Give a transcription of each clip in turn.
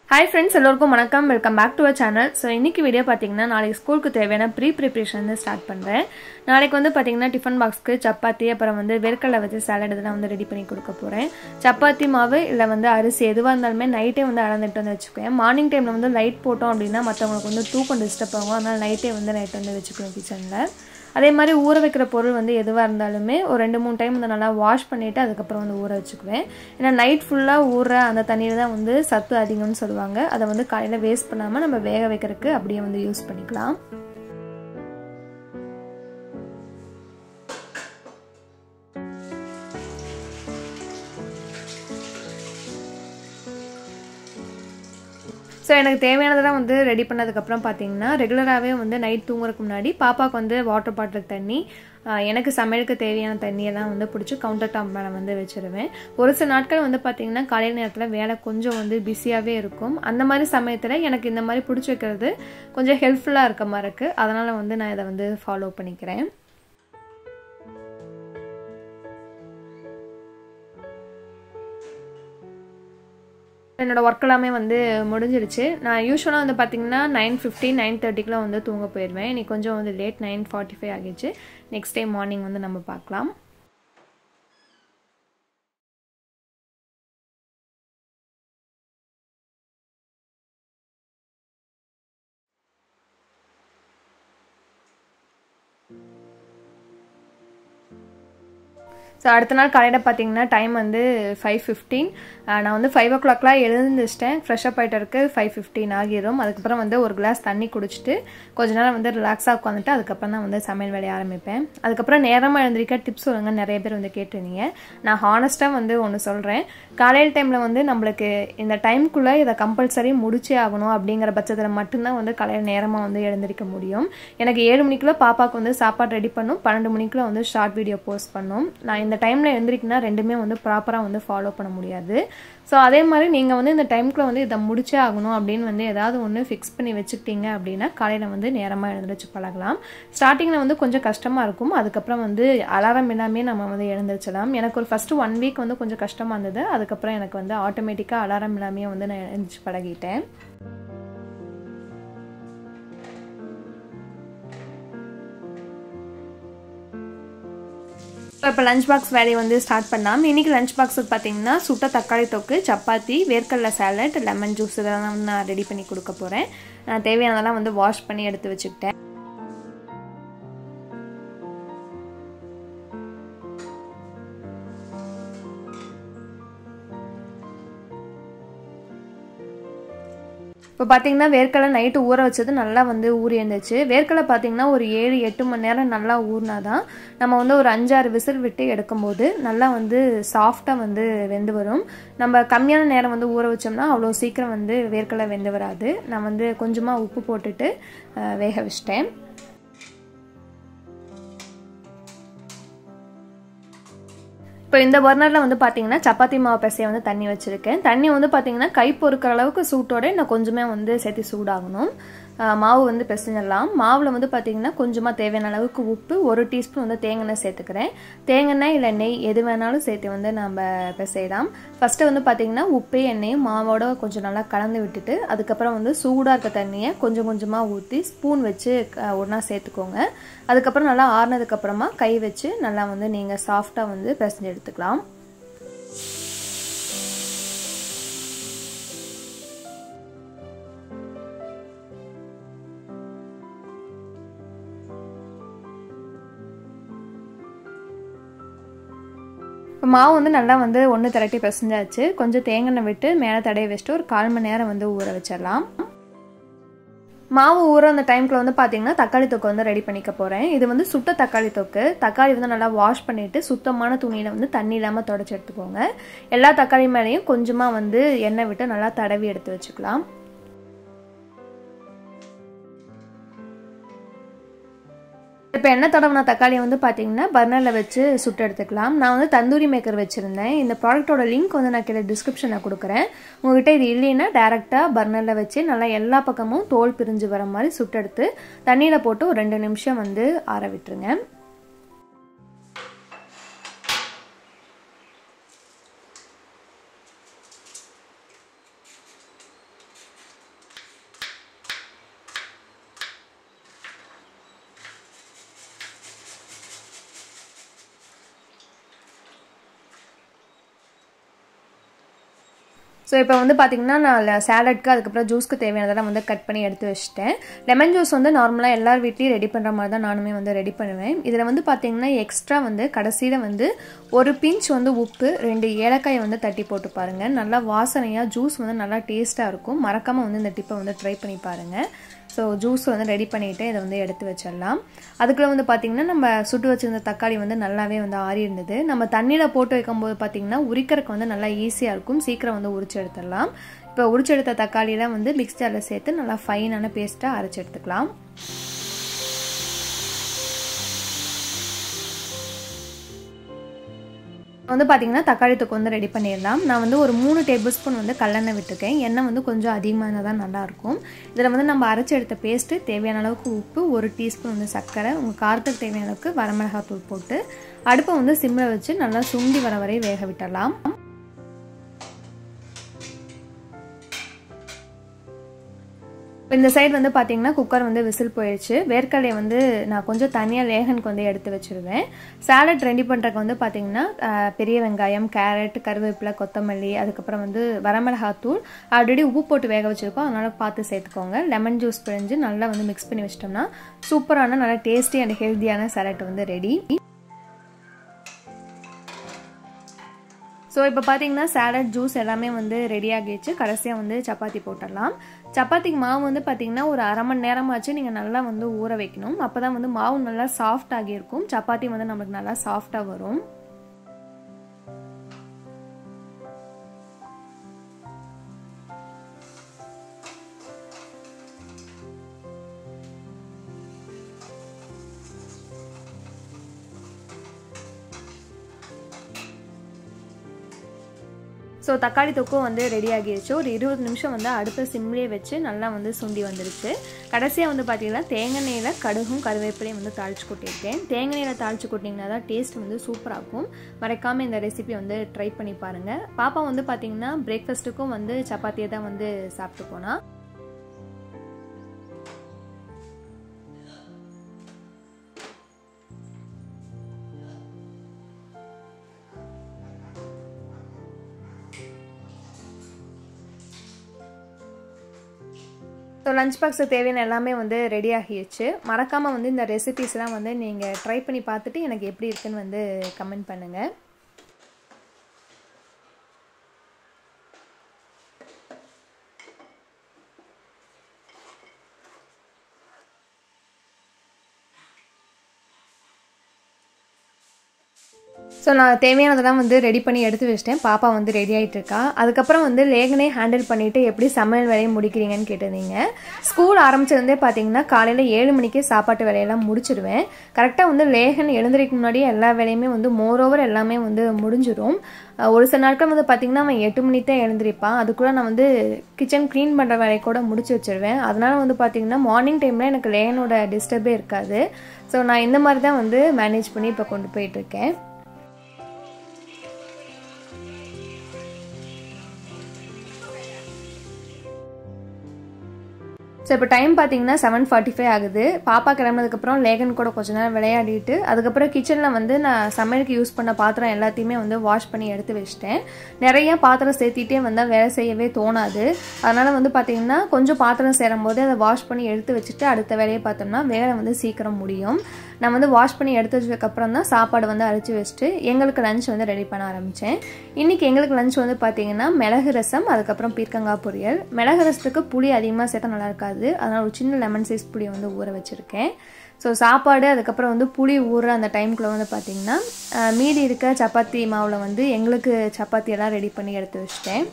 hi friends எல்லோருக்கும் வணக்கம் welcome back to our channel so இன்னைக்கு வீடியோ பார்த்தீங்கன்னா நாளைக்கு ஸ்கூலுக்கு தேவையான ப்ரீ ப்ரிப்ரேஷன் வந்து ஸ்டார்ட் பண்ணுறேன் நாளைக்கு வந்து பார்த்தீங்கன்னா டிஃபன் பாக்ஸ்க்கு சப்பாத்தி அப்புறம் வந்து வேர்க்கடலை வச்சு சாலட் இதெல்லாம் வந்து ரெடி பண்ணி கொடுக்க போகிறேன் சப்பாத்தி மாவு இல்லை வந்து அரிசி எதுவாக இருந்தாலுமே நைட்டே வந்து அளந்துட்டு வந்து வச்சுக்குவேன் மார்னிங் டைமில் வந்து லைட் போட்டோம் அப்படின்னா மற்றவங்களுக்கு வந்து தூக்கம் டிஸ்டர்ப் ஆகும் அதனால் நைட்டே வந்து நைட் வந்து வச்சுக்குவேன் கிச்சனில் அதே மாதிரி ஊற வைக்கிற பொருள் வந்து எதுவாக இருந்தாலுமே ஒரு ரெண்டு மூணு டைம் வந்து நல்லா வாஷ் பண்ணிவிட்டு அதுக்கப்புறம் வந்து ஊற வச்சுக்குவேன் ஏன்னா நைட் ஃபுல்லாக ஊற அந்த தண்ணியில் தான் வந்து சத்து அதிகம்னு சொல்லுவாங்க அதை வந்து காலையில் வேஸ்ட் பண்ணாமல் நம்ம வேக வைக்கிறதுக்கு அப்படியே வந்து யூஸ் பண்ணிக்கலாம் ஸோ எனக்கு தேவையானதெல்லாம் வந்து ரெடி பண்ணதுக்கப்புறம் பார்த்தீங்கன்னா ரெகுலராகவே வந்து நைட் தூங்குறதுக்கு முன்னாடி பாப்பாவுக்கு வந்து வாட்டர் பாட்டில் தண்ணி எனக்கு சமையலுக்கு தேவையான தண்ணியெல்லாம் வந்து பிடிச்சி கவுண்டர் டாப் மேலே வந்து வச்சுருவேன் ஒரு சில நாட்கள் வந்து பார்த்திங்கன்னா காலையில் நேரத்தில் வேலை கொஞ்சம் வந்து பிஸியாகவே இருக்கும் அந்த மாதிரி சமயத்தில் எனக்கு இந்த மாதிரி பிடிச்சி வைக்கிறது கொஞ்சம் ஹெல்ப்ஃபுல்லாக இருக்க மாதிரி இருக்குது அதனால் வந்து நான் இதை வந்து ஃபாலோ பண்ணிக்கிறேன் என்னோட ஒர்க் எல்லாமே வந்து முடிஞ்சிருச்சு நான் யூஸ்வலாக வந்து பார்த்தீங்கன்னா நைன் ஃபிஃப்டி நைன் தேர்ட்டிக்குலாம் வந்து தூங்க போயிடுவேன் இன்னைக்கு கொஞ்சம் வந்து லேட் நைன் ஃபார்ட்டி ஃபைவ் ஆகிடுச்சு நெக்ஸ்ட் டே மார்னிங் வந்து நம்ம பார்க்கலாம் ஸோ அடுத்த நாள் காலையில் பார்த்தீங்கன்னா டைம் வந்து ஃபைவ் ஃபிஃப்டீன் நான் வந்து ஃபைவ் ஓ கிளாக்லாம் எழுந்துச்சிட்டேன் ஃப்ரெஷ்அப் ஆகிட்டு இருக்கு ஃபைவ் ஃபிஃப்டீன் ஆகிரும் அதுக்கப்புறம் வந்து ஒரு கிளாஸ் தண்ணி குடிச்சிட்டு கொஞ்ச நேரம் வந்து ரிலாக்ஸாக உட்காந்துட்டு அதுக்கப்புறம் தான் வந்து சமையல் வேலையை ஆரம்பிப்பேன் அதுக்கப்புறம் நேரமாக எழுந்திரிக்க டிப்ஸ் சொல்லுங்க நிறைய பேர் வந்து கேட்டிருந்தீங்க நான் ஹானஸ்ட்டாக வந்து ஒன்று சொல்கிறேன் காலையில் டைமில் வந்து நம்மளுக்கு இந்த டைம்குள்ளே இதை கம்பல்சரி முடிச்சே ஆகணும் அப்படிங்கிற பட்சத்தில் மட்டும்தான் வந்து காலையில் நேரமாக வந்து எழுந்திரிக்க முடியும் எனக்கு ஏழு மணிக்குள்ளே பாப்பாவுக்கு வந்து சாப்பாடு ரெடி பண்ணும் பன்னெண்டு மணிக்குள்ளே வந்து ஷார்ட் வீடியோ போஸ்ட் பண்ணும் நான் இந்த டைமில் எழுந்திரிக்கினா ரெண்டுமே வந்து ப்ராப்பராக வந்து ஃபாலோ பண்ண முடியாது ஸோ அதே மாதிரி நீங்கள் வந்து இந்த டைம்குள்ளே வந்து இதை முடிச்சே ஆகணும் அப்படின்னு வந்து ஏதாவது ஒன்று ஃபிக்ஸ் பண்ணி வச்சுக்கிட்டீங்க அப்படின்னா காலையில் வந்து நேரமாக எழுந்திரிச்சு பழகலாம் ஸ்டார்டிங்கில் வந்து கொஞ்சம் கஷ்டமாக இருக்கும் அதுக்கப்புறம் வந்து அலாரம் இல்லாமே நம்ம வந்து எழுந்திரிச்சலாம் எனக்கு ஒரு ஃபஸ்ட்டு ஒன் வீக் வந்து கொஞ்சம் கஷ்டமாக இருந்தது அதுக்கப்புறம் எனக்கு வந்து ஆட்டோமேட்டிக்காக அலாரம் இல்லாமே வந்து நான் எழுந்திரிச்சு பழகிட்டேன் இப்போ லஞ்ச் பாக்ஸ் வேலையை வந்து ஸ்டார்ட் பண்ணலாம் இன்றைக்கி லஞ்ச் பாக்ஸுக்கு பார்த்தீங்கன்னா சுட்ட தக்காளி தொக்கு சப்பாத்தி வேர்க்கடலை சாலட் லெமன் ஜூஸ் இதெல்லாம் வந்து நான் ரெடி பண்ணி கொடுக்க போகிறேன் நான் தேவையானதெல்லாம் வந்து வாஷ் பண்ணி எடுத்து வச்சுக்கிட்டேன் இப்போ பார்த்தீங்கன்னா வேர்க்கடலை நைட்டு ஊற வச்சது நல்லா வந்து ஊறி இருந்துச்சு வேர்க்கடலை பார்த்தீங்கன்னா ஒரு ஏழு எட்டு மணி நேரம் நல்லா ஊறினா தான் நம்ம வந்து ஒரு அஞ்சாறு விசில் விட்டு எடுக்கும்போது நல்லா வந்து சாஃப்டாக வந்து வெந்து வரும் நம்ம கம்மியான நேரம் வந்து ஊற வச்சோம்னா அவ்வளோ சீக்கிரம் வந்து வேர்க்கடலை வெந்து வராது நான் வந்து கொஞ்சமாக உப்பு போட்டுட்டு வேக வச்சிட்டேன் இப்போ இந்த பர்னரில் வந்து பார்த்தீங்கன்னா சப்பாத்தி மாவு பசையை வந்து தண்ணி வச்சுருக்கேன் தண்ணி வந்து பார்த்தீங்கன்னா கை பொறுக்கிற அளவுக்கு சூட்டோட இன்னும் கொஞ்சமே வந்து சேர்த்து சூடாகணும் மாவு வந்து பிசைஞ்சிடலாம் மாவில் வந்து பார்த்தீங்கன்னா கொஞ்சமாக தேவையான அளவுக்கு உப்பு ஒரு டீஸ்பூன் வந்து தேங்காய் சேர்த்துக்கிறேன் தேங்காய் இல்லை நெய் எது வேணாலும் சேர்த்து வந்து நம்ம பிசையலாம் ஃபஸ்ட்டு வந்து பார்த்தீங்கன்னா உப்பு எண்ணெயும் மாவோட கொஞ்சம் நல்லா கலந்து விட்டுட்டு அதுக்கப்புறம் வந்து சூடாக இருக்க தண்ணியை கொஞ்சம் கொஞ்சமாக ஊற்றி ஸ்பூன் வச்சு ஒன்றா சேர்த்துக்கோங்க அதுக்கப்புறம் நல்லா ஆறுனதுக்கப்புறமா கை வச்சு நல்லா வந்து நீங்கள் சாஃப்டாக வந்து பிசைஞ்சு எடுத்துக்கலாம் இப்போ மாவு வந்து நல்லா வந்து ஒன்று திரட்டி பிசைஞ்சாச்சு கொஞ்சம் தேங்காய் விட்டு மேலே தடைய வச்சுட்டு ஒரு கால் மணி நேரம் வந்து ஊற வச்சிடலாம் மாவு ஊற அந்த டைம்க்குள்ள வந்து பார்த்தீங்கன்னா தக்காளி தொக்கு வந்து ரெடி பண்ணிக்க போகிறேன் இது வந்து சுட்ட தக்காளி தொக்கு தக்காளி வந்து நல்லா வாஷ் பண்ணிவிட்டு சுத்தமான துணியில் வந்து தண்ணி இல்லாமல் தொடச்சி எடுத்துக்கோங்க எல்லா தக்காளி மேலேயும் கொஞ்சமாக வந்து எண்ணெய் விட்டு நல்லா தடவி எடுத்து வச்சுக்கலாம் இப்போ எண்ணெய் தடவின தக்காளியை வந்து பார்த்தீங்கன்னா பர்னரில் வச்சு சுட்டு எடுத்துக்கலாம் நான் வந்து தந்தூரி மேக்கர் வச்சுருந்தேன் இந்த ப்ராடக்ட்டோட லிங்க் வந்து நான் கீழே டிஸ்கிரிப்ஷனில் கொடுக்குறேன் உங்ககிட்ட இது இல்லைன்னா டேரெக்டாக பர்னரில் வச்சு நல்லா எல்லா பக்கமும் தோல் பிரிஞ்சு வர மாதிரி சுட்டெடுத்து தண்ணியில் போட்டு ஒரு ரெண்டு நிமிஷம் வந்து ஆற விட்டுருங்க ஸோ இப்போ வந்து பார்த்தீங்கன்னா நான் சேலட்க்கு அதுக்கப்புறம் ஜூஸ்க்கு தேவையானதெல்லாம் வந்து கட் பண்ணி எடுத்து வச்சுட்டேன் லெமன் ஜூஸ் வந்து நார்மலாக எல்லார் வீட்லேயும் ரெடி பண்ணுற மாதிரி தான் நானுமே வந்து ரெடி பண்ணுவேன் இதில் வந்து பார்த்தீங்கன்னா எக்ஸ்ட்ரா வந்து கடைசியில் வந்து ஒரு பிஞ்ச் வந்து உப்பு ரெண்டு ஏலக்காயை வந்து தட்டி போட்டு பாருங்கள் நல்லா வாசனையாக ஜூஸ் வந்து நல்லா டேஸ்ட்டாக இருக்கும் மறக்காமல் வந்து இந்த டிப்பை வந்து ட்ரை பண்ணி பாருங்கள் ஸோ ஜூஸ் வந்து ரெடி பண்ணிவிட்டு இதை வந்து எடுத்து வச்சிடலாம் அதுக்குள்ளே வந்து பார்த்திங்கன்னா நம்ம சுட்டு வச்சிருந்த தக்காளி வந்து நல்லாவே வந்து ஆறி இருந்தது நம்ம தண்ணியில் போட்டு வைக்கும்போது பார்த்திங்கன்னா உரிக்கிறதுக்கு வந்து நல்லா ஈஸியாக இருக்கும் சீக்கிரம் வந்து உரிச்சு எடுத்துடலாம் இப்போ உரிச்சு எடுத்த தக்காளியெலாம் வந்து மிக்ஸ் ஜாரில் சேர்த்து நல்லா ஃபைனான பேஸ்ட்டாக அரைச்சி எடுத்துக்கலாம் வந்து பார்த்தீங்கன்னா தக்காளி தொக்கு வந்து ரெடி பண்ணிடலாம் நான் வந்து ஒரு மூணு டேபிள் ஸ்பூன் வந்து கல்லெண்ணெய் விட்டுருக்கேன் எண்ணெய் வந்து கொஞ்சம் அதிகமாக தான் நல்லாயிருக்கும் இதில் வந்து நம்ம அரைச்சி எடுத்த பேஸ்ட்டு தேவையான அளவுக்கு உப்பு ஒரு டீஸ்பூன் வந்து சர்க்கரை உங்கள் காரத்துக்கு தேவையான அளவுக்கு வரமிளகாத்தூள் போட்டு அடுப்பை வந்து சிம்மில் வச்சு நல்லா சுண்டி வர வரை வேக விட்டலாம் இந்த சைடு வந்து பார்த்தீங்கன்னா குக்கர் வந்து விசில் போயிடுச்சு வேர்க்கடலையை வந்து நான் கொஞ்சம் தனியாக லேகனுக்கு வந்து எடுத்து வச்சுருவேன் சாலட் ரெடி பண்ணுறதுக்கு வந்து பார்த்தீங்கன்னா பெரிய வெங்காயம் கேரட் கருவேப்பிலை கொத்தமல்லி அதுக்கப்புறம் வந்து வரமிளகாத்தூள் ஆல்ரெடி உப்பு போட்டு வேக வச்சுருக்கோம் அதனால் பார்த்து சேர்த்துக்கோங்க லெமன் ஜூஸ் பிழிஞ்சு நல்லா வந்து மிக்ஸ் பண்ணி வச்சிட்டோம்னா சூப்பரான நல்லா டேஸ்டி அண்ட் ஹெல்த்தியான சாலட் வந்து ரெடி ஸோ இப்போ பார்த்தீங்கன்னா சேலட் ஜூஸ் எல்லாமே வந்து ரெடி ஆகிடுச்சு கடைசியாக வந்து சப்பாத்தி போட்டுடலாம் சப்பாத்திக்கு மாவு வந்து பார்த்தீங்கன்னா ஒரு அரை மணி நேரமாச்சு நீங்கள் நல்லா வந்து ஊற வைக்கணும் அப்போ தான் வந்து மாவு நல்லா சாஃப்ட் ஆகியிருக்கும் சப்பாத்தி வந்து நம்மளுக்கு நல்லா சாஃப்டாக வரும் ஸோ தக்காளி தொக்கும் வந்து ரெடி ஆகிடுச்சு ஒரு இருபது நிமிஷம் வந்து அடுத்த சிம்லேயே வச்சு நல்லா வந்து சுண்டி வந்துருச்சு கடைசியாக வந்து பார்த்தீங்கன்னா தேங்காய் எண்ணெயில் கடுகும் கருவேப்பிலையும் வந்து தாளிச்சு கொட்டியிருக்கேன் தேங்காய் எண்ணெயில் தாளிச்சு கொட்டிங்கன்னா தான் டேஸ்ட் வந்து சூப்பராக இருக்கும் மறக்காமல் இந்த ரெசிபி வந்து ட்ரை பண்ணி பாருங்கள் பாப்பா வந்து பார்த்தீங்கன்னா பிரேக்ஃபாஸ்ட்டுக்கும் வந்து சப்பாத்தியை தான் வந்து சாப்பிட்டு போனால் ஸோ லஞ்ச் பாக்ஸுக்கு தேவையான எல்லாமே வந்து ரெடி ஆகிடுச்சு மறக்காமல் வந்து இந்த ரெசிபிஸ்லாம் வந்து நீங்கள் ட்ரை பண்ணி பார்த்துட்டு எனக்கு எப்படி இருக்குன்னு வந்து கமெண்ட் பண்ணுங்கள் ஸோ நான் தேவையானதெல்லாம் வந்து ரெடி பண்ணி எடுத்து வச்சிட்டேன் பாப்பா வந்து ரெடி ஆகிட்டு இருக்கா அதுக்கப்புறம் வந்து லேகனே ஹேண்டில் பண்ணிவிட்டு எப்படி சமையல் வேலையை முடிக்கிறீங்கன்னு கேட்டிருந்தீங்க ஸ்கூல் ஆரம்பிச்சிருந்தே பார்த்தீங்கன்னா காலையில் ஏழு மணிக்கே சாப்பாட்டு வேலையெல்லாம் முடிச்சிடுவேன் கரெக்டாக வந்து லேகன் எழுந்திரிக்கு முன்னாடியே எல்லா வேலையுமே வந்து மோரோவர் எல்லாமே வந்து முடிஞ்சிடும் ஒரு சில நாட்கள் வந்து பார்த்திங்கன்னா அவன் எட்டு மணி தான் எழுந்திரிப்பான் அதுக்குள்ளே நான் வந்து கிச்சன் க்ளீன் பண்ணுற வேலையை கூட முடிச்சு வச்சிருவேன் அதனால் வந்து பார்த்திங்கன்னா மார்னிங் டைமில் எனக்கு லேகனோட டிஸ்டர்பே இருக்காது ஸோ நான் இந்த மாதிரி தான் வந்து மேனேஜ் பண்ணி இப்போ கொண்டு போயிட்டுருக்கேன் ஸோ இப்போ டைம் பார்த்தீங்கன்னா செவன் ஃபார்ட்டி ஃபைவ் ஆகுது பாப்பா கிளம்புனதுக்கப்புறம் லேகன் கூட கொஞ்ச நேரம் விளையாடிட்டு அதுக்கப்புறம் கிச்சனில் வந்து நான் சமையலுக்கு யூஸ் பண்ண பாத்திரம் எல்லாத்தையுமே வந்து வாஷ் பண்ணி எடுத்து வச்சிட்டேன் நிறைய பாத்திரம் சேர்த்திட்டே வந்தால் வேலை செய்யவே தோணாது அதனால் வந்து பார்த்தீங்கன்னா கொஞ்சம் பாத்திரம் சேரும் போது அதை வாஷ் பண்ணி எடுத்து வச்சுட்டு அடுத்த வேலையை பார்த்தோம்னா வேலை வந்து சீக்கிரம் முடியும் நான் வந்து வாஷ் பண்ணி எடுத்து வச்சதுக்கப்புறம் தான் சாப்பாடு வந்து அரைச்சி வச்சுட்டு எங்களுக்கு லஞ்ச் வந்து ரெடி பண்ண ஆரம்பித்தேன் இன்றைக்கி எங்களுக்கு லஞ்ச் வந்து பார்த்தீங்கன்னா மிளகு ரசம் அதுக்கப்புறம் பீர்க்கங்காய் பொரியல் மிளகு ரசத்துக்கு புளி அதிகமாக சேர்த்தா நல்லா இருக்காது அதனால் ஒரு சின்ன லெமன் சைஸ் புளி வந்து ஊற வச்சுருக்கேன் ஸோ சாப்பாடு அதுக்கப்புறம் வந்து புளி ஊற அந்த டைமுக்குள்ளே வந்து பார்த்திங்கன்னா மீதி இருக்க சப்பாத்தி மாவில் வந்து எங்களுக்கு சப்பாத்தி எல்லாம் ரெடி பண்ணி எடுத்து வச்சிட்டேன்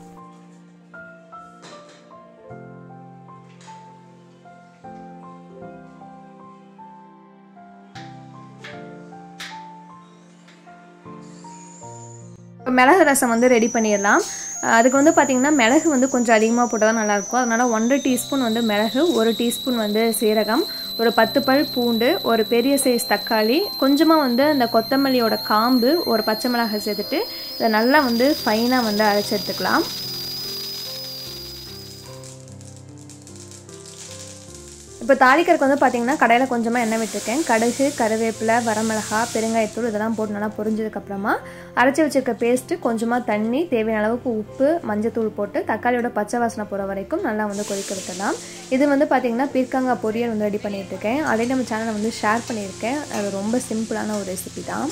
மிளகு ரசம் வந்து ரெடி பண்ணிடலாம் அதுக்கு வந்து பார்த்திங்கன்னா மிளகு வந்து கொஞ்சம் அதிகமாக போட்டால் தான் நல்லாயிருக்கும் அதனால் ஒன்றரை டீஸ்பூன் வந்து மிளகு ஒரு டீஸ்பூன் வந்து சீரகம் ஒரு பத்து பல் பூண்டு ஒரு பெரிய சைஸ் தக்காளி கொஞ்சமாக வந்து அந்த கொத்தமல்லியோட காம்பு ஒரு பச்சை மிளகாய் சேர்த்துட்டு இதை நல்லா வந்து ஃபைனாக வந்து அரைச்சி எடுத்துக்கலாம் இப்போ தாளிக்கருக்கு வந்து பார்த்தீங்கன்னா கடையில் கொஞ்சமாக எண்ணெய் விட்டுருக்கேன் கடுகு கருவேப்பிலை வரமிளகா பெருங்காயத்தூள் இதெல்லாம் போட்டு நல்லா பொரிஞ்சதுக்கப்புறமா அரைச்சி வச்சிருக்க பேஸ்ட்டு கொஞ்சமாக தண்ணி தேவையான அளவுக்கு உப்பு மஞ்சத்தூள் போட்டு தக்காளியோட பச்சை வாசனை போகிற வரைக்கும் நல்லா வந்து கொதிக்க விட்டுடலாம் இது வந்து பார்த்தீங்கன்னா பீர்க்கங்காய் பொரியல் வந்து ரெடி பண்ணிட்டு இருக்கேன் அதே நம்ம சேனலை வந்து ஷேர் பண்ணியிருக்கேன் அது ரொம்ப சிம்பிளான ஒரு ரெசிபி தான்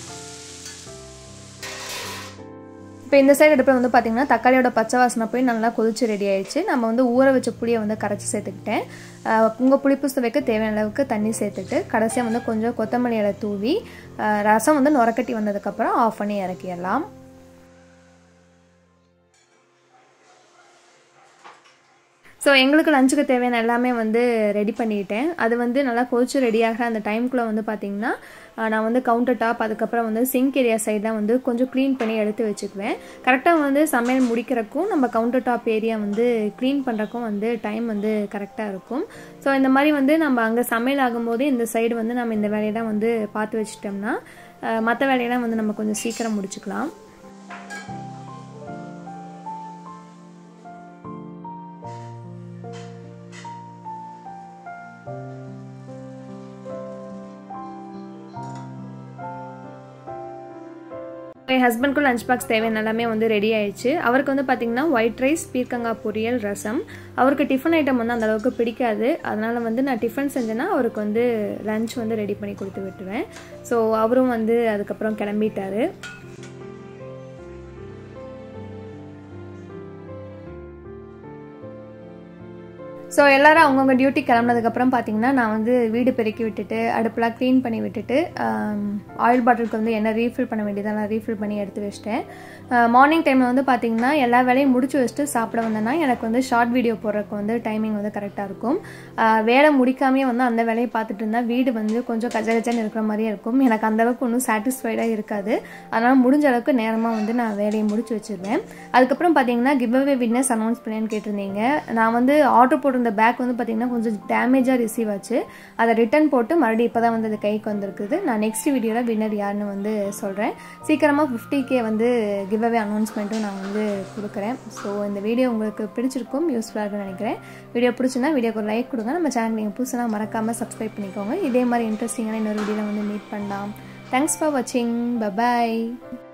இப்போ இந்த சைடு அடுப்பில் வந்து பார்த்திங்கன்னா தக்காளியோட பச்சை வாசனை போய் நல்லா கொதிச்சு ரெடி ஆயிடுச்சு நம்ம வந்து ஊற வச்ச புளியை வந்து கரைச்சி சேர்த்துக்கிட்டேன் உங்கள் புளிப்பு சுவைக்கு தேவையான அளவுக்கு தண்ணி சேர்த்துட்டு கடைசியாக வந்து கொஞ்சம் கொத்தமல்லி இலை தூவி ரசம் வந்து நுரக்கட்டி வந்ததுக்கப்புறம் ஆஃப் பண்ணி இறக்கிடலாம் ஸோ எங்களுக்கு லஞ்சுக்கு தேவையான எல்லாமே வந்து ரெடி பண்ணிட்டேன் அது வந்து நல்லா கொதிச்சு ரெடியாகிற அந்த டைம்குள்ளே வந்து பார்த்திங்கன்னா நான் வந்து கவுண்டர் டாப் அதுக்கப்புறம் வந்து சிங்க் ஏரியா சைடெலாம் வந்து கொஞ்சம் க்ளீன் பண்ணி எடுத்து வச்சுக்குவேன் கரெக்டாக வந்து சமையல் முடிக்கிறக்கும் நம்ம கவுண்டர் டாப் ஏரியா வந்து க்ளீன் பண்ணுறக்கும் வந்து டைம் வந்து கரெக்டாக இருக்கும் ஸோ இந்த மாதிரி வந்து நம்ம அங்கே சமையல் ஆகும்போது இந்த சைடு வந்து நம்ம இந்த வேலையெல்லாம் வந்து பார்த்து வச்சிட்டோம்னா மற்ற வேலையெல்லாம் வந்து நம்ம கொஞ்சம் சீக்கிரம் முடிச்சுக்கலாம் என் ஹஸ்பண்ட்க்கும் லஞ்ச் பாக்ஸ் தேவையான எல்லாமே வந்து ரெடி ஆயிடுச்சு அவருக்கு வந்து பார்த்தீங்கன்னா ஒயிட் ரைஸ் பீர்க்கங்காய் பொரியல் ரசம் அவருக்கு டிஃபன் ஐட்டம் வந்து அந்த அளவுக்கு பிடிக்காது அதனால் வந்து நான் டிஃபன் செஞ்சேன்னா அவருக்கு வந்து லஞ்ச் வந்து ரெடி பண்ணி கொடுத்து விட்டுருவேன் ஸோ அவரும் வந்து அதுக்கப்புறம் கிளம்பிட்டாரு ஸோ எல்லோரும் அவங்கவுங்க டியூட்டி கிளம்புனதுக்கப்புறம் பார்த்தீங்கன்னா நான் வந்து வீடு பெருக்கி விட்டுட்டு அடுப்பெலாம் க்ளீன் பண்ணி விட்டுட்டு ஆயில் பாட்டிலுக்கு வந்து என்ன ரீஃபில் பண்ண வேண்டியதெல்லாம் ரீஃபில் பண்ணி எடுத்து வச்சிட்டேன் மார்னிங் டைமில் வந்து பார்த்தீங்கன்னா எல்லா வேலையும் முடிச்சு வச்சுட்டு சாப்பிட வந்தேன்னா எனக்கு வந்து ஷார்ட் வீடியோ போடுறதுக்கு வந்து டைமிங் வந்து கரெக்டாக இருக்கும் வேலை முடிக்காமே வந்து அந்த வேலையை பார்த்துட்டு இருந்தால் வீடு வந்து கொஞ்சம் கஜகஜன்னு இருக்கிற மாதிரியே இருக்கும் எனக்கு அந்தளவுக்கு ஒன்றும் சாட்டிஸ்ஃபைடாக இருக்காது அதனால் முடிஞ்ச அளவுக்கு நேரமாக வந்து நான் வேலையை முடிச்சு வச்சுருவேன் அதுக்கப்புறம் பார்த்தீங்கன்னா கிவ் அவே வின்னர்ஸ் அனௌன்ஸ் பண்ணேன்னு கேட்டிருந்தீங்க நான் வந்து ஆர்டர் போட்டு இந்த பேக் வந்து பார்த்திங்கன்னா கொஞ்சம் டேமேஜாக ரிசீவ் ஆச்சு அதை ரிட்டன் போட்டு மறுபடியும் இப்போ தான் வந்து அது கைக்கு வந்திருக்குது நான் நெக்ஸ்ட் வீடியோவில் வின்னர் யாருன்னு வந்து சொல்கிறேன் சீக்கிரமாக ஃபிஃப்டி கே வந்து கிவ் அவே அனௌன்ஸ்மெண்ட்டும் நான் வந்து கொடுக்குறேன் ஸோ இந்த வீடியோ உங்களுக்கு பிடிச்சிருக்கும் யூஸ்ஃபுல்லாக இருக்கும்னு நினைக்கிறேன் வீடியோ பிடிச்சிருந்தா வீடியோக்கு ஒரு லைக் கொடுங்க நம்ம சேனல் நீங்கள் புதுசாக மறக்காமல் சப்ஸ்கிரைப் பண்ணிக்கோங்க இதே மாதிரி இன்ட்ரெஸ்டிங்கான இன்னொரு வீடியோவில் வந்து மீட் பண்ணலாம் தேங்க்ஸ் ஃபார் வாட்சிங் பபாய்